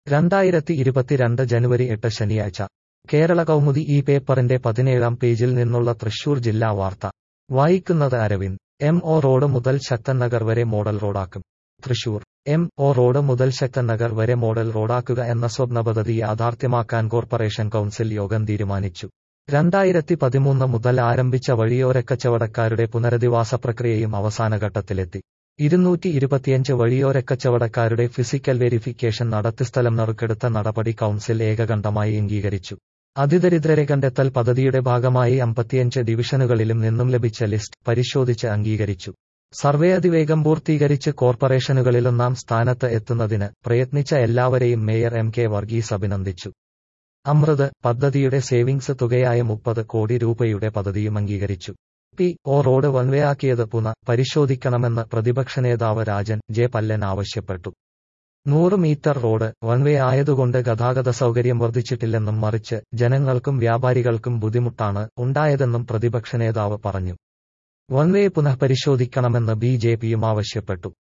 രണ്ടായിരത്തി ഇരുപത്തിരണ്ട് ജനുവരി എട്ട് ശനിയാഴ്ച കേരള കൗമുദി ഈ പേപ്പറിന്റെ പതിനേഴാം പേജിൽ നിന്നുള്ള തൃശൂർ ജില്ലാ വാർത്ത വായിക്കുന്നത് അരവിന്ദ് എം ഒ റോഡ് മുതൽ ശക്തൻ നഗർ വരെ മോഡൽ റോഡാക്കും തൃശൂർ എം ഒ റോഡ് മുതൽ ശക്തൻ നഗർ വരെ മോഡൽ റോഡാക്കുക എന്ന സ്വപ്ന പദ്ധതി യാഥാർത്ഥ്യമാക്കാൻ കോർപ്പറേഷൻ കൗൺസിൽ യോഗം തീരുമാനിച്ചു രണ്ടായിരത്തി പതിമൂന്ന് മുതൽ ആരംഭിച്ച വഴിയോരക്കച്ചവടക്കാരുടെ പുനരധിവാസ പ്രക്രിയയും അവസാനഘട്ടത്തിലെത്തി ഇരുന്നൂറ്റി ഇരുപത്തിയഞ്ച് വഴിയോരക്കച്ചവടക്കാരുടെ ഫിസിക്കൽ വെരിഫിക്കേഷൻ നടത്തി സ്ഥലം നറുക്കെടുത്ത നടപടി കൗൺസിൽ ഏകകണ്ഠമായി അംഗീകരിച്ചു അതിദരിദ്രരെ കണ്ടെത്തൽ പദ്ധതിയുടെ ഭാഗമായി അമ്പത്തിയഞ്ച് ഡിവിഷനുകളിലും നിന്നും ലഭിച്ച ലിസ്റ്റ് പരിശോധിച്ച് അംഗീകരിച്ചു സർവേ അതിവേഗം പൂർത്തീകരിച്ച് കോർപ്പറേഷനുകളിലൊന്നാം സ്ഥാനത്ത് എത്തുന്നതിന് പ്രയത്നിച്ച എല്ലാവരെയും മേയർ എം കെ വർഗീസ് അഭിനന്ദിച്ചു അമൃത് പദ്ധതിയുടെ സേവിങ്സ് തുകയായ മുപ്പത് കോടി രൂപയുടെ പദ്ധതിയും അംഗീകരിച്ചു പി ഒ റോഡ് വൺവേയാക്കിയത് പുന പരിശോധിക്കണമെന്ന് പ്രതിപക്ഷ നേതാവ് രാജൻ ജെ പല്ലൻ ആവശ്യപ്പെട്ടു നൂറ് മീറ്റർ റോഡ് വൺവേ ആയതുകൊണ്ട് ഗതാഗത സൗകര്യം വർദ്ധിച്ചിട്ടില്ലെന്നും മറിച്ച് ജനങ്ങൾക്കും വ്യാപാരികൾക്കും ബുദ്ധിമുട്ടാണ് ഉണ്ടായതെന്നും പ്രതിപക്ഷ നേതാവ് പറഞ്ഞു വൺവേ പുനഃപരിശോധിക്കണമെന്ന് ബി ജെ പിയും ആവശ്യപ്പെട്ടു